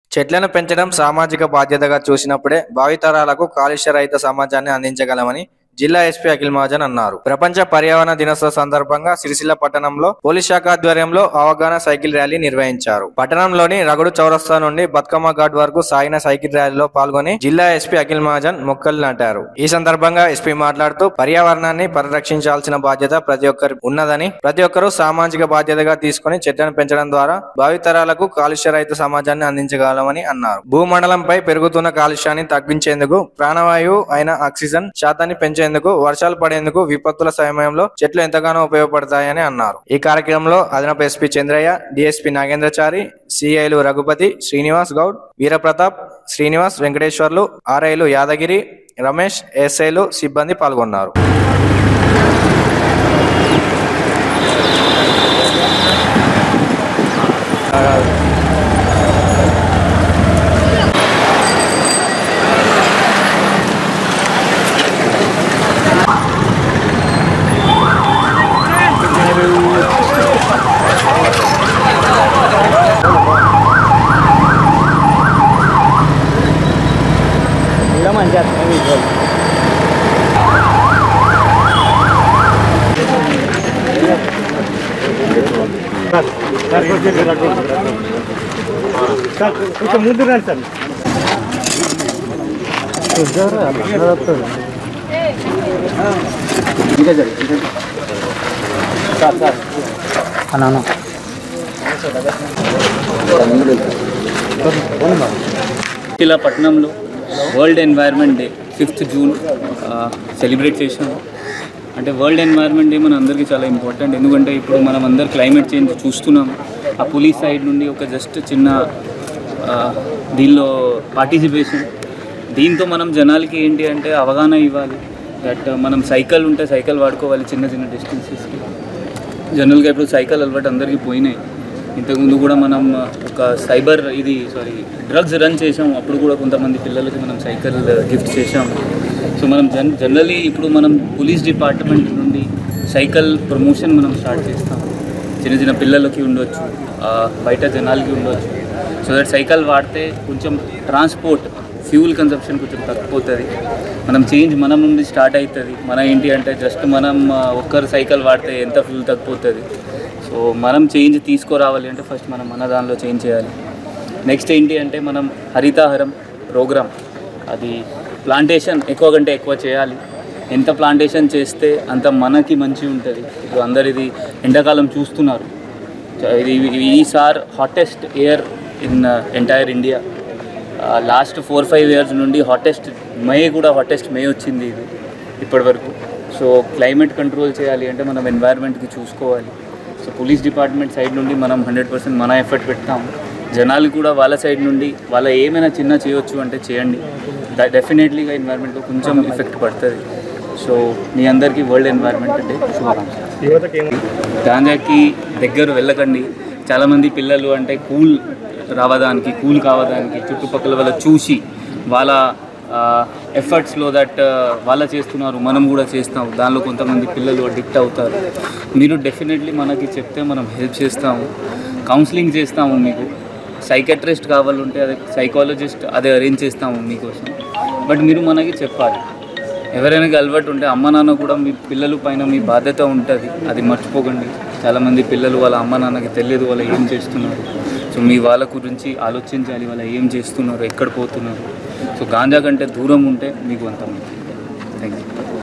చెట్లను పెంచడం సామాజిక బాధ్యతగా చూసినప్పుడే భావితరాలకు కాలుష్య రహిత సమాజాన్ని అందించగలమని జిల్లా ఎస్పీ అఖిల్ మహాజన్ అన్నారు ప్రపంచ పర్యావరణ దినోత్సవ సందర్భంగా సిరిసిల్ల పట్టణంలో పోలీస్ శాఖ ఆధ్వర్యంలో అవగాహన సైకిల్ ర్యాలీ నిర్వహించారు పట్టణంలోని రగడు చౌరస్తా నుండి బతుకమ్మ ఘాట్ వరకు సాగిన సైకిల్ ర్యాలీలో పాల్గొని జిల్లా ఎస్పీ అఖిల్ మహాజన్ మొక్కలు నాటారు ఈ సందర్భంగా ఎస్పీ మాట్లాడుతూ పర్యావరణాన్ని పరిరక్షించాల్సిన బాధ్యత ప్రతి ఒక్కరి ఉన్నదని ప్రతి ఒక్కరూ సామాజిక బాధ్యతగా తీసుకుని చెట్లను పెంచడం ద్వారా భావితరాలకు కాలుష్య రహిత సమాజాన్ని అందించగలమని అన్నారు భూమండలంపై పెరుగుతున్న కాలుష్యాన్ని తగ్గించేందుకు ప్రాణవాయువు అయిన ఆక్సిజన్ శాతాన్ని పెంచేందుకు వర్షాలు పడేందుకు విపత్తుల సమయంలో చెట్లు ఎంతగానో ఉపయోగపడతాయని అన్నారు ఈ కార్యక్రమంలో అదనపు ఎస్పీ చంద్రయ్య డిఎస్పీ నాగేంద్రచారి సిఐలు రఘుపతి శ్రీనివాస్ గౌడ్ వీరప్రతాప్ శ్రీనివాస్ వెంకటేశ్వర్లు ఆర్ఐలు యాదగిరి రమేష్ ఎస్ఐలు సిబ్బంది పాల్గొన్నారు ఇలా మంచిగా అర్థం విజువల్ సార్ కొంచెం ముందు రండి సార్ సార్ సార్ అన్నా ఇలా పట్టణంలో world environment day fifth June celebrate చేసాము అంటే వరల్డ్ ఎన్వైర్న్మెంట్ డే మన అందరికీ చాలా ఇంపార్టెంట్ ఎందుకంటే ఇప్పుడు మనం అందరు క్లైమేట్ చేంజ్ చూస్తున్నాం ఆ పోలీస్ సైడ్ నుండి ఒక జస్ట్ చిన్న ఆ, దీనిలో పార్టిసిపేషన్ దీంతో మనం జనాలకి ఏంటి అంటే అవగాహన ఇవ్వాలి దట్ మనం సైకిల్ ఉంటే సైకిల్ వాడుకోవాలి చిన్న చిన్న డిస్టెన్సెస్కి జనరల్గా ఇప్పుడు సైకిల్ అలవాటు అందరికీ పోయినాయి ఇంతకుముందు కూడా మనం ఒక సైబర్ ఇది సారీ డ్రగ్స్ రన్ చేసాం అప్పుడు కూడా కొంతమంది పిల్లలకి మనం సైకిల్ గిఫ్ట్ చేసాం సో మనం జన్ జనరలీ ఇప్పుడు మనం పోలీస్ డిపార్ట్మెంట్ నుండి సైకిల్ ప్రమోషన్ మనం స్టార్ట్ చేస్తాం చిన్న చిన్న పిల్లలకి ఉండొచ్చు ఆ, బయట జనాలకి ఉండొచ్చు సో దట్ సైకిల్ వాడితే కొంచెం ట్రాన్స్పోర్ట్ ఫ్యూల్ కన్సంప్షన్ కొంచెం తగ్గిపోతుంది మనం చేంజ్ మనం నుండి స్టార్ట్ అవుతుంది మన ఏంటి అంటే జస్ట్ మనం ఆ, ఒక్కరు సైకిల్ వాడితే ఎంత ఫ్యూల్ తగ్గిపోతుంది సో మనం చేంజ్ తీసుకురావాలి అంటే ఫస్ట్ మనం మన దానిలో చేంజ్ చేయాలి నెక్స్ట్ ఏంటి అంటే మనం హరితాహారం ప్రోగ్రామ్ అది ప్లాంటేషన్ ఎక్కువ కంటే ఎక్కువ చేయాలి ఎంత ప్లాంటేషన్ చేస్తే అంత మనకి మంచి ఉంటుంది ఇప్పుడు అందరు ఇది ఎండాకాలం చూస్తున్నారు ఇది ఈసార్ hottest air in entire India last four five years నుండి హాటెస్ట్ మే కూడా హాటెస్ట్ మే వచ్చింది ఇది ఇప్పటి వరకు సో క్లైమేట్ కంట్రోల్ చేయాలి అంటే మనం ఎన్వైర్న్మెంట్కి చూసుకోవాలి సో పోలీస్ డిపార్ట్మెంట్ సైడ్ నుండి మనం హండ్రెడ్ పర్సెంట్ మన ఎఫర్ట్ పెడతాం జనాలు కూడా వాళ్ళ సైడ్ నుండి వాళ్ళ ఏమైనా చిన్న చేయొచ్చు అంటే చేయండి డెఫినెట్లీగా ఎన్వైర్న్మెంట్లో కొంచెం ఎఫెక్ట్ పడుతుంది సో మీ అందరికీ వరల్డ్ ఎన్వైర్న్మెంట్ డే శుభాకాంక్షలు యువతకి ఏం గాంజాకి దగ్గర వెళ్ళకండి చాలామంది పిల్లలు అంటే కూల్ రావడానికి కూల్ కావడానికి చుట్టుపక్కల వాళ్ళ చూసి వాళ్ళ ఎఫర్ట్స్లో దట్ వాళ్ళ చేస్తున్నారు మనం కూడా చేస్తాం దానిలో కొంతమంది పిల్లలు అడిక్ట్ అవుతారు మీరు డెఫినెట్లీ మనకి చెప్తే మనం హెల్ప్ చేస్తాము కౌన్సిలింగ్ చేస్తాము మీకు సైకెట్రిస్ట్ కావాలంటే అదే సైకాలజిస్ట్ అదే అరేంజ్ చేస్తాము మీకోసం బట్ మీరు మనకి చెప్పాలి ఎవరైనా అలవాటు ఉంటే అమ్మ నాన్న కూడా మీ పిల్లల పైన మీ బాధ్యత ఉంటుంది అది మర్చిపోకండి చాలామంది పిల్లలు వాళ్ళ అమ్మ నాన్నకి తెలియదు వాళ్ళు ఏం చేస్తున్నారు సో మీ వాళ్ళ గురించి ఆలోచించాలి వాళ్ళు ఏం చేస్తున్నారు ఎక్కడ పోతున్నారు సో గాంజా కంటే దూరం ఉంటే మీకు అంత మంచిది థ్యాంక్ యూ